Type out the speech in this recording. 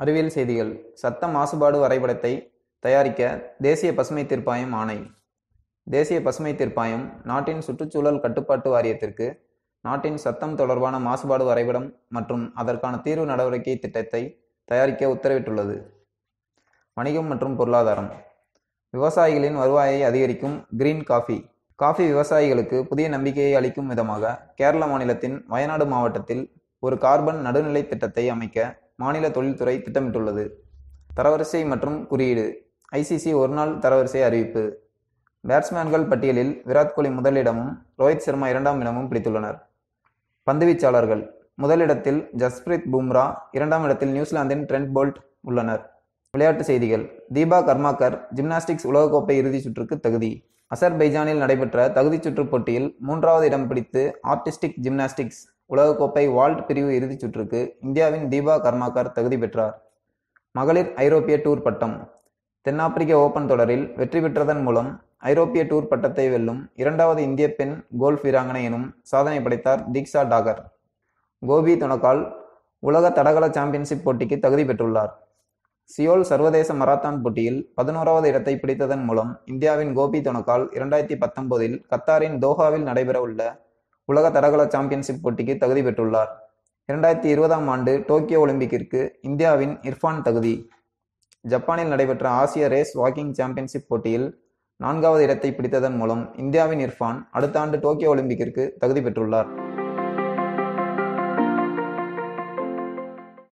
அறிவியல் செய்திகள் சத்த மாசுபாடு வரைபடத்தை தயாரிக்க தேசிய பசுமை தீர்ப்பாயம் ஆணை தேசிய பசுமை தீர்ப்பாயம் நாட்டின் சுற்றுச்சூழல் கட்டுப்பாட்டு வாரியத்திற்கு நாட்டின் சத்தம் தொடர்பான மாசுபாடு வரைபடம் மற்றும் அதற்கான தீர்வு நடவடிக்கை திட்டத்தை தயாரிக்க உத்தரவிட்டுள்ளது வணிகம் மற்றும் பொருளாதாரம் விவசாயிகளின் வருவாயை அதிகரிக்கும் கிரீன் காஃபி காஃபி விவசாயிகளுக்கு புதிய நம்பிக்கையை அளிக்கும் விதமாக கேரள மாநிலத்தின் வயநாடு மாவட்டத்தில் ஒரு கார்பன் நடுநிலை திட்டத்தை அமைக்க மாநில தொழில்துறை திட்டமிட்டுள்ளது தரவரிசை மற்றும் குறியீடு ஐசிசி ஒருநாள் தரவரிசை அறிவிப்பு பேட்ஸ்மேன்கள் பட்டியலில் விராட் கோலி முதலிடமும் ரோஹித் சர்மா இரண்டாம் இடமும் பிடித்துள்ளனர் பந்துவீச்சாளர்கள் முதலிடத்தில் ஜஸ்பிரீத் பும்ரா இரண்டாம் இடத்தில் நியூசிலாந்தின் ட்ரெண்ட் போல்ட் உள்ளனர் விளையாட்டுச் செய்திகள் தீபா கர்மாக்கர் ஜிம்னாஸ்டிக்ஸ் உலகக்கோப்பை இறுதிச் சுற்றுக்கு தகுதி அசர்பைஜானில் நடைபெற்ற தகுதிச் சுற்றுப் போட்டியில் மூன்றாவது இடம் பிடித்து ஆர்டிஸ்டிக் ஜிம்னாஸ்டிக்ஸ் உலகக்கோப்பை வால்ட் பிரிவு இறுதிச் சுற்றுக்கு இந்தியாவின் தீபா கர்மாக்கர் தகுதி பெற்றார் மகளிர் ஐரோப்பிய டூர் பட்டம் தென்னாப்பிரிக்க ஓபன் தொடரில் வெற்றி பெற்றதன் மூலம் ஐரோப்பிய டூர் பட்டத்தை வெல்லும் இரண்டாவது இந்திய பெண் கோல்ஃப் வீராங்கனை எனும் சாதனை படைத்தார் தீக்ஷா டாகர் கோபி தொணக்கால் உலக தடகள சாம்பியன்ஷிப் போட்டிக்கு தகுதி பெற்றுள்ளார் சியோல் சர்வதேச மராத்தான் போட்டியில் பதினோராவது இடத்தை பிடித்ததன் மூலம் இந்தியாவின் கோபி தொணக்கால் இரண்டாயிரத்தி பத்தொன்பதில் கத்தாரின் தோஹாவில் நடைபெற உள்ள உலக தடகள சாம்பியன்ஷிப் போட்டிக்கு தகுதி பெற்றுள்ளார் இரண்டாயிரத்தி இருபதாம் ஆண்டு டோக்கியோ ஒலிம்பிக்கிற்கு இந்தியாவின் இர்ஃபான் தகுதி ஜப்பானில் நடைபெற்ற ஆசிய ரேஸ் வாக்கிங் சாம்பியன்ஷிப் போட்டியில் நான்காவது இடத்தை பிடித்ததன் மூலம் இந்தியாவின் இர்ஃபான் அடுத்த ஆண்டு டோக்கியோ ஒலிம்பிக்கிற்கு தகுதி பெற்றுள்ளார்